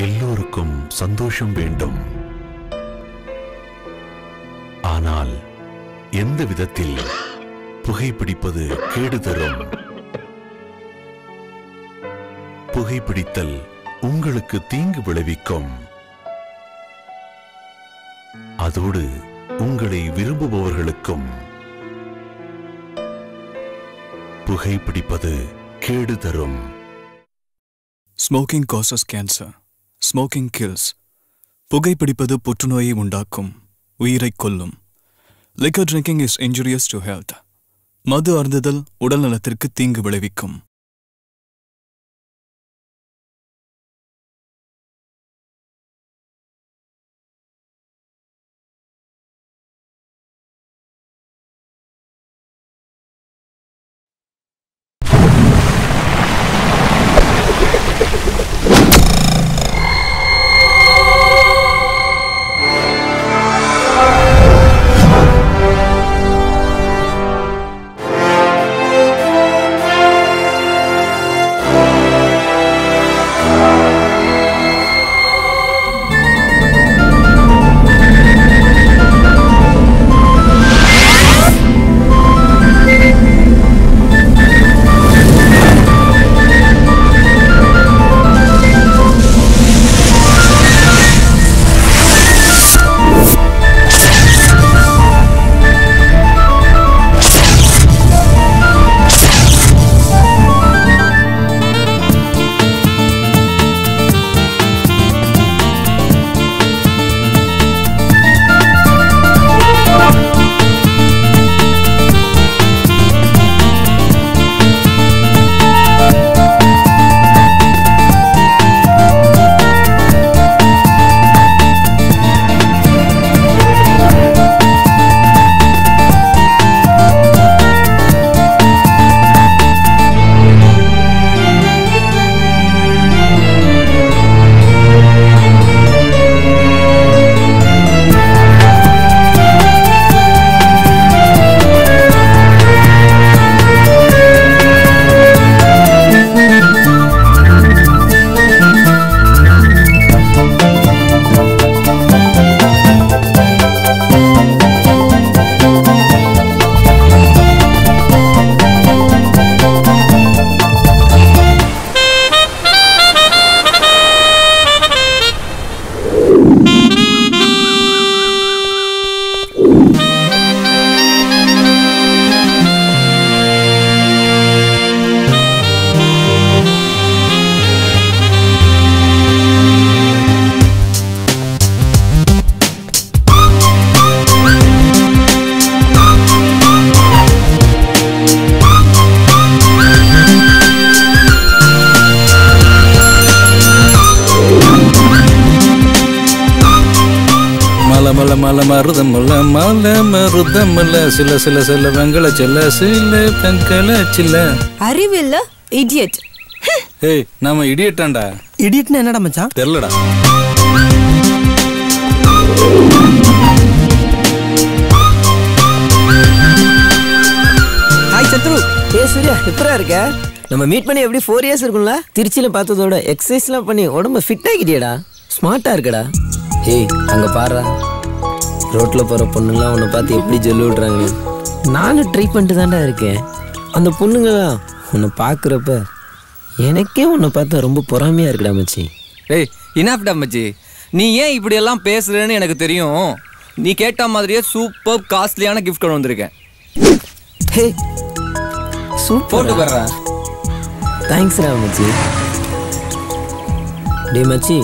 எல்லோருக்கும் சந்தோஷம் வேண்டும் ஆனால் எந்த விதத்தில் புகைப்பிடிப்பது கேடு தரும் புகைப்பிடித்தல் உங்களுக்கு தீங்கு விளைவிக்கும் அதோடு உங்களை விரும்புபவர்களுக்கும் புகைப்பிடிப்பது கேடு தரும் smoking causes cancer smoking kills புகைப்பிடிப்பது புற்றுநோயை உண்டாக்கும் உயிரைக் கொல்லும் liquor drinking is injurious to health மது அருந்துதல் உடல் நலத்திற்கு தீங்கு விளைவிக்கும் மல மல மல மருதமுல்ல மல மருதமுல்ல சில சில சில வெங்கல சில்ல சில வெங்கல சில்ல அறிவில்ல இடியட் ஏய் நாம இடியட்டான்டா இடியட்னா என்னடா மச்சான் தெரிலடா ஹாய் சத்ரு ஏ சூர்யா எப்பரா இருக்க நம்ம மீட் பண்ணி எப்படி ஃபோர் இயர்ஸ் இருக்கும்ல திருச்சியில பார்த்ததோட எக்ஸசைஸ்லாம் பண்ணி உடம்ப ஃபிட் ஆகிட்டியடா ஸ்மார்ட்டா இருக்கடா ஏய் அங்க பாருடா ரோட்ல போற பொண்ணுங்களாம் உன்னை பார்த்து எப்படி சொல்லி விடுறாங்க நானும் ட்ரை பண்ணிட்டு தான்டா இருக்கேன் அந்த பொண்ணுங்களாம் உன்னை பார்க்குறப்ப எனக்கே உன்னை பார்த்தா ரொம்ப பொறாமையா இருக்குடா மச்சி ஏய் இனாஃப்டா மச்சி நீ ஏன் இப்படி எல்லாம் பேசுறேன்னு எனக்கு தெரியும் நீ கேட்ட மாதிரியே சூப்பர் காஸ்ட்லியான கிஃப்ட் கொண்டு வந்திருக்கேன் ஹே சூப்பர் போட்டு வர்றேன் தேங்க்ஸ்டா மச்சி டே மச்சி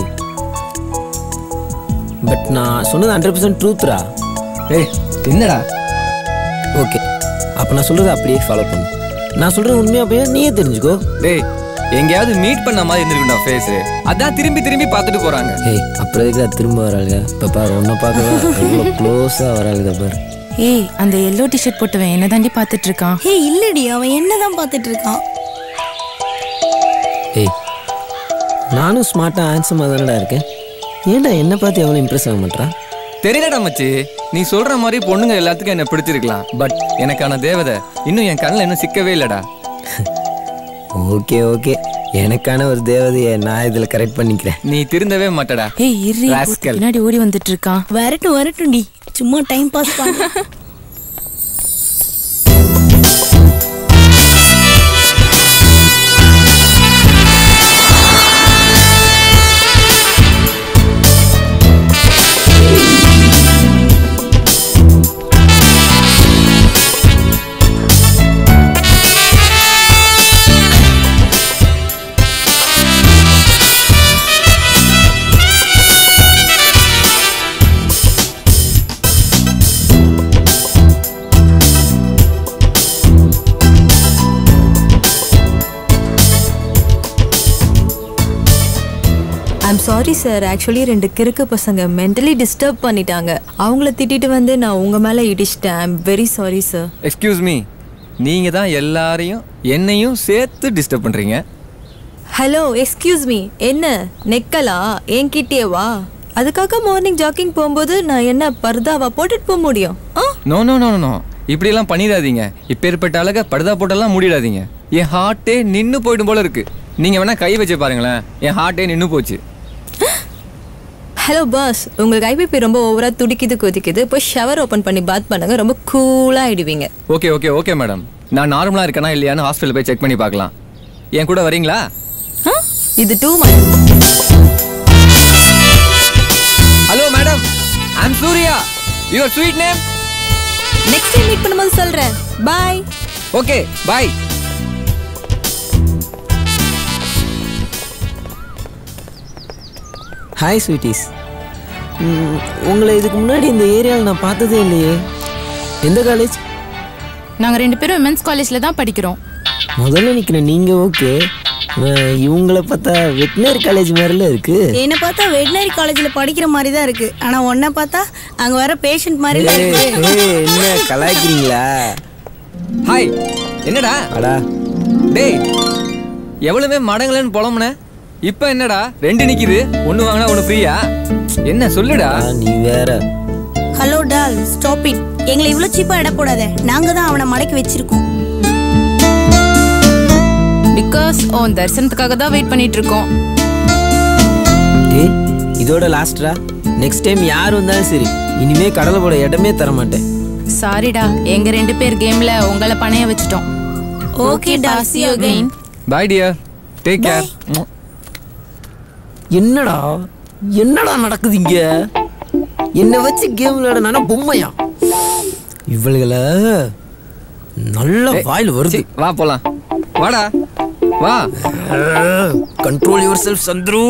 பட் நான் சொன்னது ஹண்ட்ரட் பர்சன்ட் ட்ரூத்ரா ஏய் என்னடா ஓகே அப்போ நான் சொல்கிறத அப்படியே ஃபாலோ பண்ணு நான் சொல்கிறது உண்மையாக போய் நீயே தெரிஞ்சுக்கோ டேய் எங்கேயாவது மீட் பண்ண மாதிரி இருந்திருக்கும்டா ஃபேஸ் அதான் திரும்பி திரும்பி பார்த்துட்டு போறாங்க ஏய் அப்புறம் எதுக்கு அது திரும்ப வராளுங்க இப்போ பாரு உன்னை பார்க்கவா எவ்வளோ க்ளோஸாக வராளுங்க பாரு ஏய் அந்த எல்லோ டிஷர்ட் போட்டவன் என்ன தாண்டி பார்த்துட்டு இருக்கான் ஹே இல்லடி அவன் என்னதான் பார்த்துட்டு இருக்கான் ஏய் நானும் ஸ்மார்ட்டாக ஹேண்ட்ஸமாக தானடா இருக்கேன் ஏன்டா என்னை பார்த்து எவ்வளோ இம்ப்ரெஸ் ஆக மாட்டேறான் தெரியலடா மச்சி நீ சொல்ற மாதிரி பொண்ணுங்க எல்லாத்துக்கும் என்ன பிடிச்சிருக்கலாம் பட் எனக்கான தேவதை இன்னும் என் கண்ணில் இன்னும் சிக்கவே இல்லடா ஓகே ஓகே எனக்கான ஒரு தேவதையை நான் இதுல கரெக்ட் பண்ணிக்கிறேன் நீ திருந்தவே மாட்டடா ஏய் இரு Rascal. பின்னாடி ஓடி வந்துட்டு இருக்கான் வரட்டும் வரட்டும் டி சும்மா டைம் பாஸ் பண்ண ஐம் சாரி சார் ஆக்சுவலி ரெண்டு கிறுக்கு பசங்க மென்டலி டிஸ்டர்ப் பண்ணிட்டாங்க அவங்கள திட்டிட்டு வந்து நான் உங்க மேல இடிச்சிட்டேன் I'm very sorry sir excuse me நீங்க தான் எல்லாரையும் என்னையும் சேர்த்து டிஸ்டர்ப் பண்றீங்க ஹலோ எக்ஸ்கியூஸ் மீ என்ன நெக்கலா என்கிட்டயே வா அதுக்காக மார்னிங் ஜாக்கிங் போகும்போது நான் என்ன பர்தாவா போட்டுட்டு போக முடியும் ஆ நோ நோ நோ நோ இப்படியெல்லாம் பண்ணிடாதீங்க இப்பேற்பட்ட அழக படுதா போட்டெல்லாம் மூடிடாதீங்க என் ஹார்ட்டே நின்று போயிடும் போல இருக்கு நீங்க வேணா கை வச்சு பாருங்களேன் என் ஹார்ட்டே நின்று போச்சு ஹலோ பாஸ் உங்களுக்கு ஐபிபி ரொம்ப ஓவரா துடிக்குது கொதிக்குது போய் ஷவர் ஓப்பன் பண்ணி பாத் பண்ணுங்க ரொம்ப கூலா ஆயிடுவீங்க ஓகே ஓகே ஓகே மேடம் நான் நார்மலா இருக்கேனா இல்லையான்னு ஹாஸ்பிட்டல் போய் செக் பண்ணி பார்க்கலாம் என் கூட வரீங்களா ஆ? இது two month hello madam I'm Surya your sweet name next time meet பண்ணும்போது சொல்றேன் bye okay bye hi sweeties உங்களை இதுக்கு முன்னாடி இந்த ஏரியாவில் நான் பார்த்ததே இல்லையே எந்த காலேஜ் நாங்க ரெண்டு பேரும் விமென்ஸ் காலேஜ்ல தான் படிக்கிறோம் முதல்ல நிற்கிற நீங்கள் ஓகே இவங்களை பார்த்தா வெட்டினரி காலேஜ் மாதிரில இருக்கு என்னை பார்த்தா வெட்டினரி காலேஜில் படிக்கிற மாதிரி தான் இருக்கு ஆனால் உன்னை பார்த்தா அங்கே வர பேஷண்ட் மாதிரி தான் ஏய், இருக்கு ஏய், என்ன கலாய்க்கிறீங்களா ஹாய் என்னடா அடா டேய் எவ்வளவுமே மடங்களேன்னு புலம்புன இப்போ என்னடா ரெண்டு நிக்குது ஒன்று வாங்கினா ஒன்று ஃப்ரீயா என்ன சொல்லுடா ஆ, நீ வேற ஹலோ டால் ஸ்டாப் இட் எங்களை இவ்வளோ சீப்பாக இட போடாத நாங்கள் தான் அவனை மடக்கி வச்சிருக்கோம் பிகாஸ் உன் தரிசனத்துக்காக தான் வெயிட் பண்ணிட்டு இருக்கோம் ஏய் இதோட லாஸ்டா நெக்ஸ்ட் டைம் யார் வந்தாலும் சரி இனிமே கடலை போட இடமே தர மாட்டேன் சாரிடா எங்க ரெண்டு பேர் கேம்ல உங்களை பணைய வச்சுட்டோம் ஓகே டா see you again. Bye dear take care என்னடா என்னடா நடக்குது இங்க என்னை வச்சு கேம் விளையாடனா பொம்மையா இவளுகளை நல்ல வாயில் வருது வா போலாம் வாடா வா கண்ட்ரோல் யுவர் செல்ஃப் சந்துரு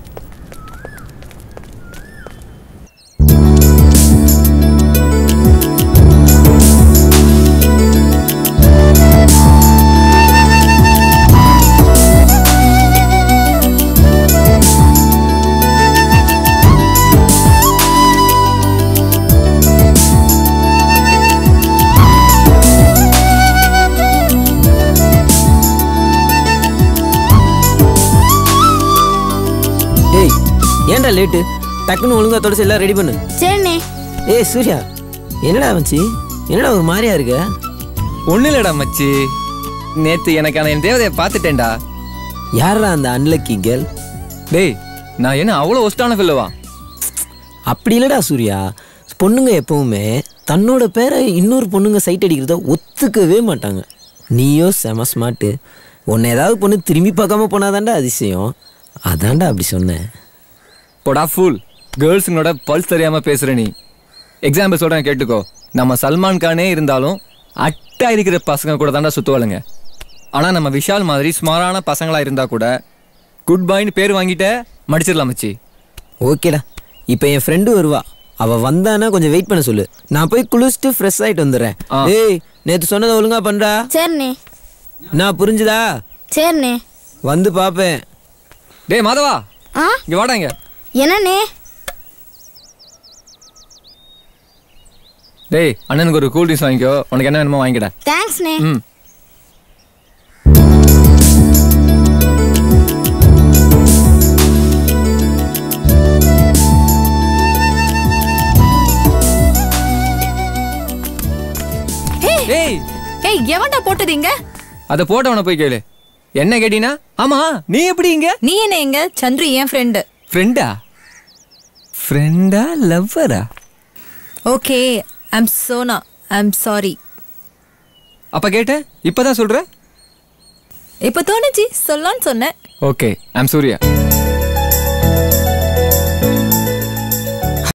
டேய் ஏன்டா லேட்டு டக்குன்னு ஒழுங்கா தொடச்சு எல்லாம் ரெடி பண்ணு சரிண்ணே ஏய் சூர்யா என்னடா மச்சி என்னடா ஒரு மாதிரியா இருக்க ஒன்றும் இல்லடா மச்சி நேத்து எனக்கான என் தேவதையை பார்த்துட்டேன்டா யாரா அந்த அன்லக்கி கேர்ள் டேய் நான் என்ன அவ்வளோ ஒஸ்டான ஃபில்லவா அப்படி இல்லடா சூர்யா பொண்ணுங்க எப்பவுமே தன்னோட பேரை இன்னொரு பொண்ணுங்க சைட் அடிக்கிறத ஒத்துக்கவே மாட்டாங்க நீயோ செம ஸ்மார்ட்டு உன்னை ஏதாவது பொண்ணு திரும்பி பார்க்காம போனாதான்டா அதிசயம் அதான்டா அப்படி சொன்னேன் போடா ஃபுல் கேர்ள்ஸுங்களோட பல்ஸ் தெரியாம பேசுற நீ எக்ஸாம்பிள் சொல்றேன் கேட்டுக்கோ நம்ம சல்மான் கானே இருந்தாலும் அட்டா இருக்கிற பசங்க கூட தாண்டா சுத்துவாளுங்க ஆனா நம்ம விஷால் மாதிரி ஸ்மாரான பசங்களா இருந்தா கூட குட் பாய்னு பேர் வாங்கிட்ட மடிச்சிடலாம் மச்சி ஓகேடா இப்போ என் ஃப்ரெண்டு வருவா அவ வந்தானா கொஞ்சம் வெயிட் பண்ண சொல்லு நான் போய் குளிச்சுட்டு ஃப்ரெஷ் ஆயிட்டு வந்துடுறேன் ஆ. ஏய் நேத்து சொன்னதை ஒழுங்கா பண்றா சரிண்ணே நான் புரிஞ்சுதா சரிண்ணே வந்து பாப்பேன் டேய் மாதவா ஆ இங்க வாடா இங்க என்னண்ணே டேய் அண்ணனுக்கு ஒரு கூல் ட்ரிங்க்ஸ் வாங்கிக்கோ உனக்கு என்ன வேணுமோ வாங்கிக்கடா தேங்க்ஸ்ண்ணே ம் ஏய் ஏய் எவன்டா போட்டது இங்க அதை போட்டவனை போய் கேளு என்ன கேட்டீங்கன்னா ஆமா நீ எப்படி இங்க நீ என்ன எங்க சந்துரு என் ஃப்ரெண்டு ஃப்ரெண்டா ஃப்ரெண்டா லவ்வரா okay I'm Sona I'm sorry அப்ப கேட்டேன் இப்பதான் சொல்ற இப்போ தோணுச்சு சொல்லலான்னு சொன்னேன் ஓகே ஐம் சூர்யா